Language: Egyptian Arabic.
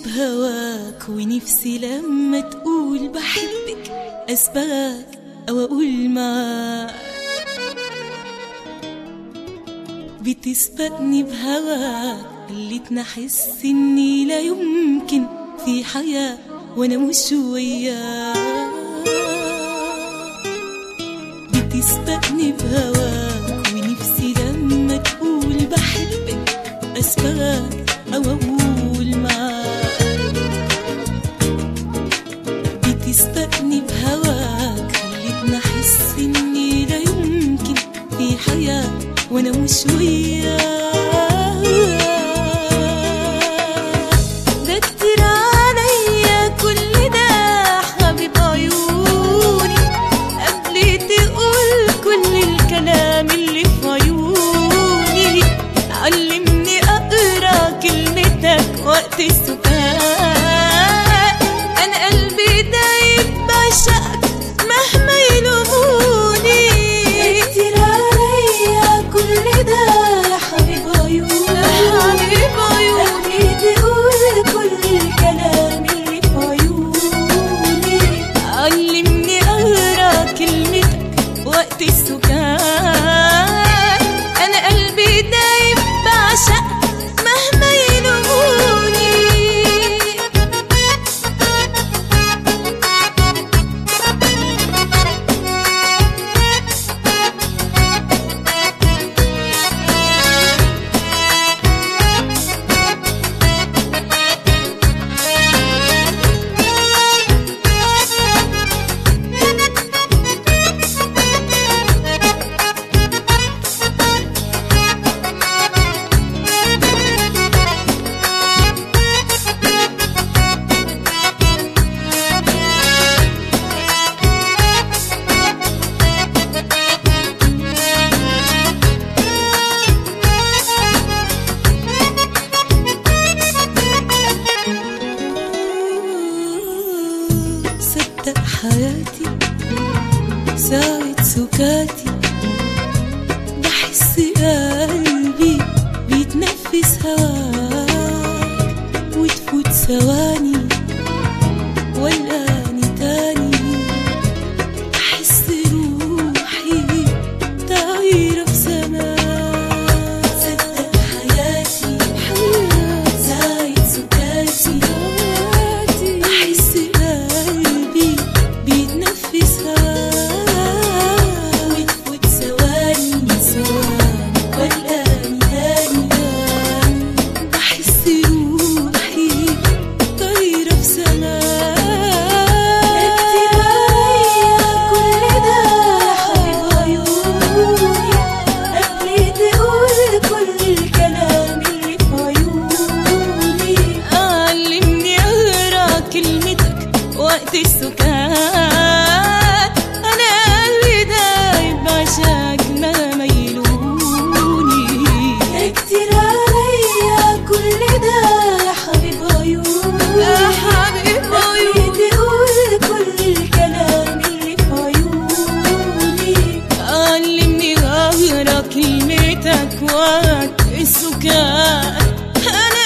بهواك ونفسي لما تقول بحبك أسبقك أو أقول معاك بتسبقني بهواك خلتني أحس إني لا يمكن في حياة وأنا مش وياك بتسبقني بهواك ونفسي لما تقول بحبك أسبقك أو أقول معاك بتسبقني بهواك خلتني أحس إني لا يمكن في حياة وأنا مش وياك ده كتير عليا كل ده حبيب عيوني قبل تقول كل الكلام اللي في عيوني علمني اقرا كلمتك وقت السكات انا قلبي دايب بعشقك مهما يلوموني كتير عليا كل ده يا حبيب عيوني حبيب عيوني تقول كل الكلام اللي في عيوني علمني اقرا كلمتك وقت السكات انا قلبي دايب بعشق مهما يلوموني صدق حياتي ساعة سكاتي بحس قلبي بيتنفس هواك وتفوت ثواني والآني تاني أحس روحي طايرة في سماك صدق حياتي ساعة سكاتي أحس قلبي بيتنفس هواك وتفوت ثواني ثواني والآن تاني بحس روحي طايرة في سماك كتير عليا كل ده حبيب عيوني قبل تقول كل الكلام اللي في عيوني علمني اقرا كلمتك وقت السكات انا قلبي دايب عشاك مهما يلوموني كتير عليا كل ده يا حبيب عيوني يا حبيب عيوني تقول كل الكلام اللي في عيوني علمني اقرا كلمتك وقت السكات انا